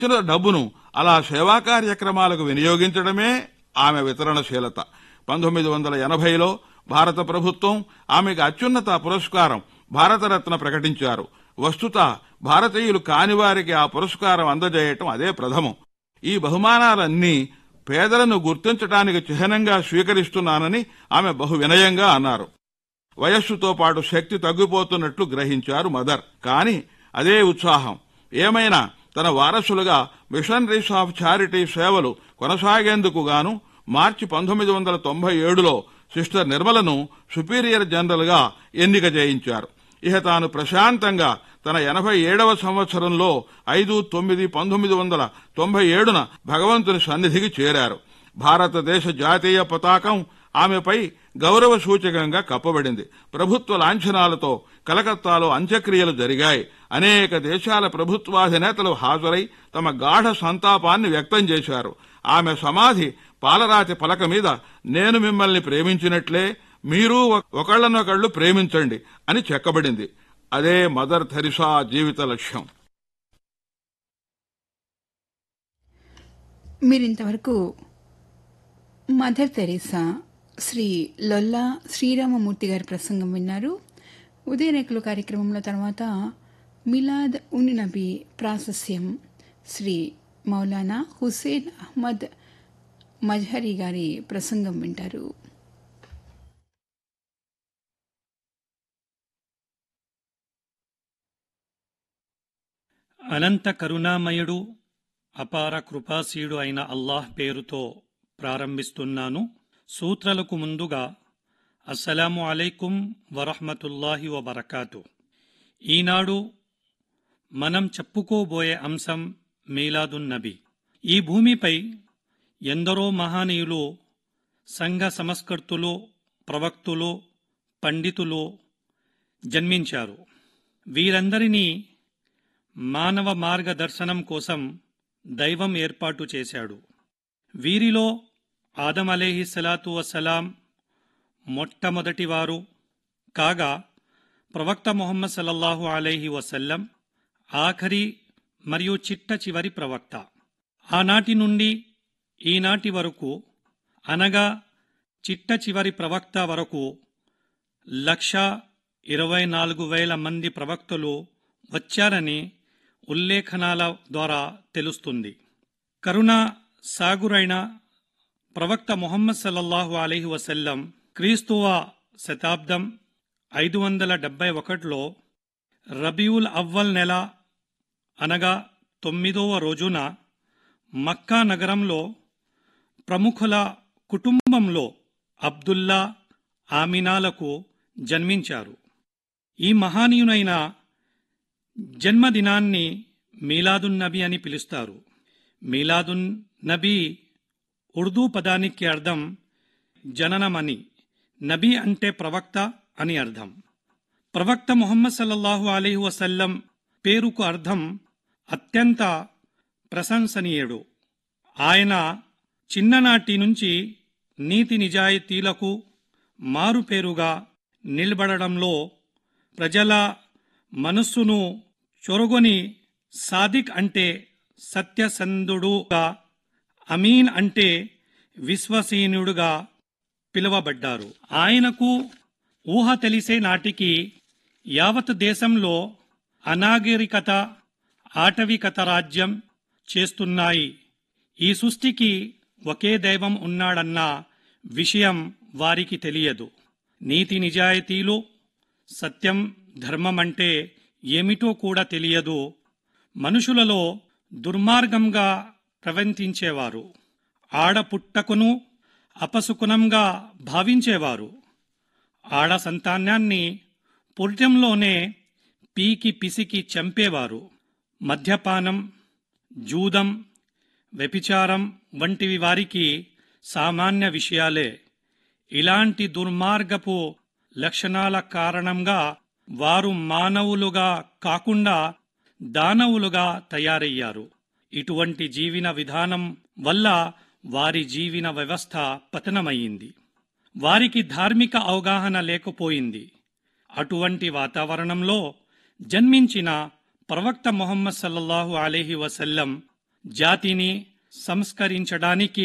ఇచ్చిన డబ్బును అలా సేవా కార్యక్రమాలకు వినియోగించడమే ఆమె వితరణశీలత పంతొమ్మిది వందల ఎనభైలో భారత ప్రభుత్వం ఆమెకు అత్యున్నత పురస్కారం భారతరత్న ప్రకటించారు వస్తుత భారతీయులు కానివారికి ఆ పురస్కారం అందజేయటం అదే ప్రథమం ఈ బహుమానాలన్నీ పేదలను గుర్తించడానికి చిహ్నంగా స్వీకరిస్తున్నానని ఆమె బహు వినయంగా అన్నారు వయస్సుతో పాటు శక్తి తగ్గిపోతున్నట్లు గ్రహించారు మదర్ కాని అదే ఉత్సాహం ఏమైనా తన వారసులుగా మిషనరీస్ ఆఫ్ చారిటీ సేవలు కొనసాగేందుకు గాను మార్చి పంతొమ్మిది వందల తొంభై ఏడులో సిస్టర్ నిర్మలను సుపీరియర్ జనరల్ గా ఎన్నిక చేయించారు ఇక తాను ప్రశాంతంగా తన ఎనభై ఏడవ సంవత్సరంలో ఐదు తొమ్మిది పంతొమ్మిది వందల తొంభై ఏడున భగవంతుని సన్నిధికి చేరారు భారతదేశ జాతీయ పతాకం ఆమెపై గౌరవ సూచకంగా కప్పబడింది ప్రభుత్వ లాంఛనాలతో కలకత్తాలో అంత్యక్రియలు జరిగాయి అనేక దేశాల ప్రభుత్వాధినేతలు హాజరై తమ గాఢ సంతాపాన్ని వ్యక్తం చేశారు ఆమె సమాధి పాలరాతి పలక మీద నేను మిమ్మల్ని ప్రేమించినట్లే మీరు ఒకళ్ళనొకళ్ళు ప్రేమించండి అని చెక్కబడింది అదే మదర్ థెరిసా జీవిత లక్ష్యం మీరింతవరకు మదర్ తెరీసా శ్రీ లొల్లా శ్రీరామమూర్తి గారి ప్రసంగం విన్నారు ఉదయరేకులు కార్యక్రమంలో తర్వాత మిలాద్ ఉన్ నబీ ప్రాశస్యం శ్రీ మౌలానా హుసేన్ అహ్మద్ మజ్హరీ గారి ప్రసంగం వింటారు అనంత కరుణామయుడు అపార కృపాశీయుడు అయిన అల్లాహ్ పేరుతో ప్రారంభిస్తున్నాను సూత్రలకు ముందుగా అస్సలాము అలైకుం వరహమతుల్లాహి వబర్కాతు ఈనాడు మనం చెప్పుకోబోయే అంశం మీలాదున్ నబీ ఈ భూమిపై ఎందరో మహనీయులు సంఘ సంస్కర్తులు ప్రవక్తులు పండితులు జన్మించారు వీరందరినీ మానవ మార్గదర్శనం కోసం దైవం ఏర్పాటు చేశాడు వీరిలో ఆదం అలేహి సలాతు వసలాం మొట్టమొదటివారు కాగా ప్రవక్త మొహమ్మద్ సల్లల్లాహు అలైహి వసల్లం ఆఖరి మరియు చిట్ట చివరి ప్రవక్త ఆనాటి నుండి ఈనాటి వరకు అనగా చిట్ట చివరి ప్రవక్త వరకు లక్ష ఇరవై నాలుగు వేల మంది ప్రవక్తలు వచ్చారని ఉల్లేఖనాల ద్వారా తెలుస్తుంది కరుణ సాగురైన ప్రవక్త మొహమ్మద్ సల్లల్లాహు అలీహి వసల్లం క్రీస్తువ శతాబ్దం ఐదు వందల డెబ్బై ఒకటిలో రబీవుల్ అవ్వల్ నెల అనగా తొమ్మిదవ రోజున మక్కా నగరంలో ప్రముఖుల కుటుంబంలో అబ్దుల్లా ఆమినాలకు జన్మించారు ఈ మహానీయునైన జన్మదినాన్ని మీలాదున్ నబీ అని పిలుస్తారు మీలాదున్ నబీ ఉర్దూ పదానికి అర్థం జననమని నబీ అంటే ప్రవక్త అని అర్థం ప్రవక్త ముహమ్మద్ సల్లల్లాహు అలీ వసల్లం పేరుకు అర్థం అత్యంత ప్రశంసనీయుడు ఆయన చిన్ననాటి నుంచి నీతి నిజాయితీలకు మారుపేరుగా నిలబడడంలో ప్రజల మనస్సును చొరగొని సాదిక్ అంటే సత్యసంధుడుగా అమీన్ అంటే విశ్వసనీయుడుగా పిలువబడ్డారు ఆయనకు ఊహ తెలిసే నాటికి యావత్ దేశంలో అనాగరికత ఆటవికత రాజ్యం చేస్తున్నాయి ఈ సృష్టికి ఒకే దైవం ఉన్నాడన్న విషయం వారికి తెలియదు నీతి నిజాయితీలు సత్యం ధర్మం అంటే ఏమిటో కూడా తెలియదు మనుషులలో దుర్మార్గంగా ప్రవర్తించేవారు ఆడపుట్టకును అపశకునంగా భావించేవారు ఆడ సంతానాన్ని పుర్జంలోనే పీకి పిసికి చంపేవారు మద్యపానం జూదం వ్యభిచారం వంటివి వారికి సామాన్య విషయాలే ఇలాంటి దుర్మార్గపు లక్షణాల కారణంగా వారు మానవులుగా కాకుండా దానవులుగా తయారయ్యారు ఇటువంటి జీవన విధానం వల్ల వారి జీవన వ్యవస్థ పతనమయ్యింది వారికి ధార్మిక అవగాహన లేకపోయింది అటువంటి వాతావరణంలో జన్మించిన ప్రవక్త మొహమ్మద్ సల్లల్లాహు అలీహి వసల్లం జాతిని సంస్కరించడానికి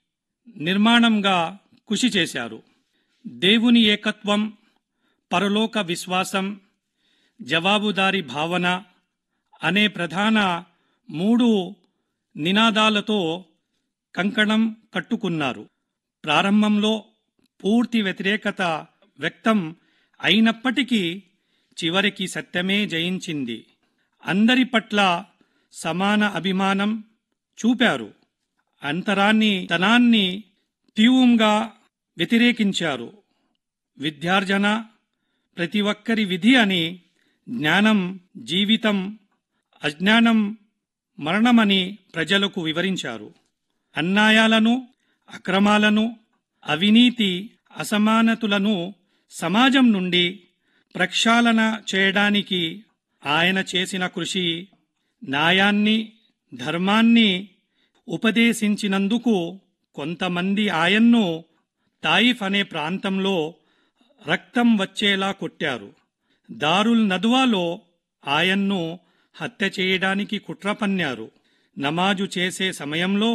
నిర్మాణంగా కృషి చేశారు దేవుని ఏకత్వం పరలోక విశ్వాసం జవాబుదారీ భావన అనే ప్రధాన మూడు నినాదాలతో కంకణం కట్టుకున్నారు ప్రారంభంలో పూర్తి వ్యతిరేకత వ్యక్తం అయినప్పటికీ చివరికి సత్యమే జయించింది అందరి పట్ల సమాన అభిమానం చూపారు అంతరాన్ని తనాన్ని తీవ్రంగా వ్యతిరేకించారు విద్యార్జన ప్రతి ఒక్కరి విధి అని జ్ఞానం జీవితం అజ్ఞానం మరణమని ప్రజలకు వివరించారు అన్యాయాలను అక్రమాలను అవినీతి అసమానతలను సమాజం నుండి ప్రక్షాళన చేయడానికి ఆయన చేసిన కృషి న్యాయాన్ని ధర్మాన్ని ఉపదేశించినందుకు కొంతమంది ఆయన్ను తాయిఫ్ అనే ప్రాంతంలో రక్తం వచ్చేలా కొట్టారు దారుల్ నద్వాలో ఆయన్ను హత్య చేయడానికి కుట్ర పన్నారు నమాజు చేసే సమయంలో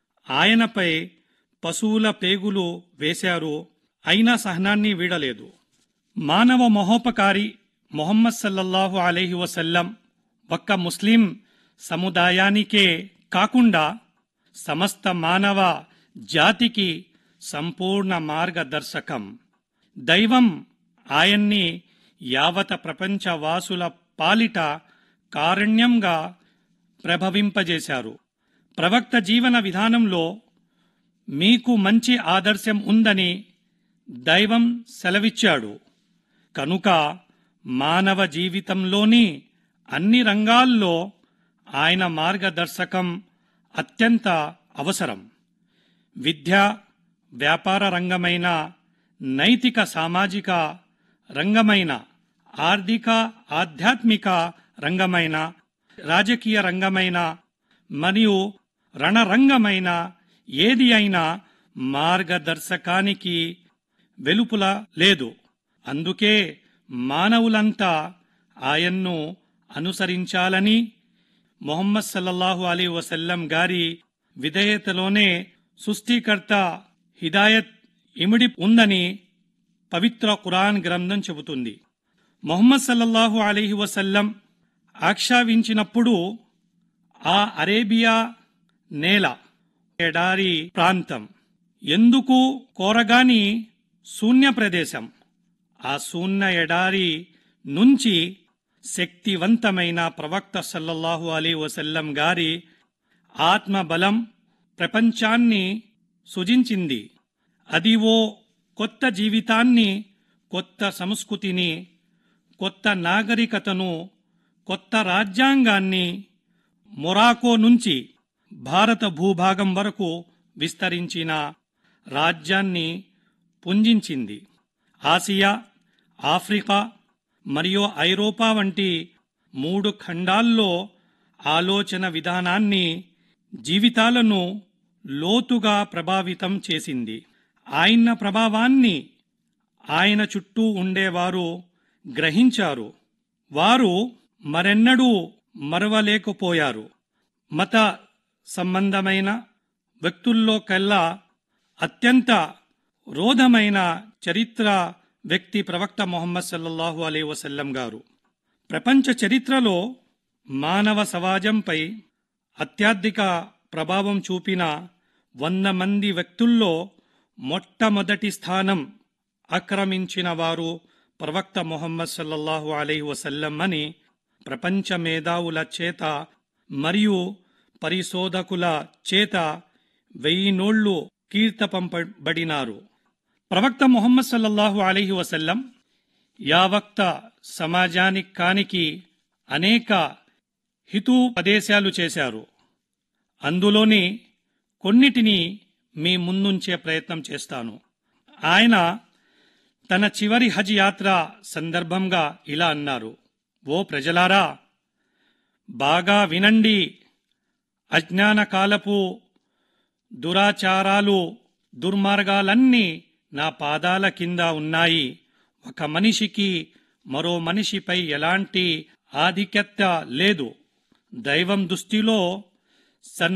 ఆయనపై పశువుల పేగులు వేశారు అయినా సహనాన్ని వీడలేదు మానవ మహోపకారి మొహమ్మద్ సల్లల్లాహు అలైహి వసల్లం ఒక్క ముస్లిం సముదాయానికే కాకుండా సమస్త మానవ జాతికి సంపూర్ణ మార్గదర్శకం దైవం ఆయన్ని యావత ప్రపంచ వాసుల పాలిట కారణ్యంగా ప్రభవింపజేశారు ప్రవక్త జీవన విధానంలో మీకు మంచి ఆదర్శం ఉందని దైవం సెలవిచ్చాడు కనుక మానవ జీవితంలోని అన్ని రంగాల్లో ఆయన మార్గదర్శకం అత్యంత అవసరం విద్య వ్యాపార రంగమైన నైతిక సామాజిక రంగమైన ఆర్థిక ఆధ్యాత్మిక రంగమైన రాజకీయ రంగమైన మరియు రణరంగమైన ఏది అయినా మార్గదర్శకానికి వెలుపుల లేదు అందుకే మానవులంతా ఆయన్ను అనుసరించాలని మొహమ్మద్ సల్లల్లాహు అలీ వసల్లం గారి విధేయతలోనే సృష్టికర్త హిదాయత్ ఇమిడి ఉందని పవిత్ర ఖురాన్ గ్రంథం చెబుతుంది మొహమ్మద్ సల్లల్లాహు అలీహి వసల్లం ఆక్షావించినప్పుడు ఆ అరేబియా నేల ఎడారి ప్రాంతం ఎందుకు కోరగాని శూన్య ప్రదేశం ఆ శూన్య ఎడారి నుంచి శక్తివంతమైన ప్రవక్త సల్లల్లాహు అలీ వసల్లం గారి ఆత్మబలం ప్రపంచాన్ని సృజించింది అది ఓ కొత్త జీవితాన్ని కొత్త సంస్కృతిని కొత్త నాగరికతను కొత్త రాజ్యాంగాన్ని మొరాకో నుంచి భారత భూభాగం వరకు విస్తరించిన రాజ్యాన్ని పుంజించింది ఆసియా ఆఫ్రికా మరియు ఐరోపా వంటి మూడు ఖండాల్లో ఆలోచన విధానాన్ని జీవితాలను లోతుగా ప్రభావితం చేసింది ఆయన ప్రభావాన్ని ఆయన చుట్టూ ఉండేవారు గ్రహించారు వారు మరెన్నడూ మరవలేకపోయారు మత సంబంధమైన వ్యక్తుల్లో కల్లా అత్యంత రోధమైన చరిత్ర వ్యక్తి ప్రవక్త మొహమ్మద్ సల్లల్లాహు అలీ వసల్లం గారు ప్రపంచ చరిత్రలో మానవ సమాజంపై అత్యధిక ప్రభావం చూపిన వంద మంది వ్యక్తుల్లో మొట్టమొదటి స్థానం ఆక్రమించిన వారు ప్రవక్త మొహమ్మద్ సల్లల్లాహు అలైహి వసల్లం అని ప్రపంచ మేధావుల చేత మరియు పరిశోధకుల చేత వెయ్యి నోళ్లు కీర్తపంపబడినారు ప్రవక్త మొహమ్మద్ సల్లల్లాహు అలైహి వసల్లం యావక్త సమాజానికి కానికి అనేక హితూపదేశాలు చేశారు అందులోని కొన్నిటిని మీ ముందుంచే ప్రయత్నం చేస్తాను ఆయన తన చివరి హజ్ యాత్ర సందర్భంగా ఇలా అన్నారు ఓ ప్రజలారా బాగా వినండి అజ్ఞాన కాలపు దురాచారాలు దుర్మార్గాలన్నీ నా పాదాల కింద ఉన్నాయి ఒక మనిషికి మరో మనిషిపై ఎలాంటి ఆధిక్యత లేదు దైవం దృష్టిలో సన్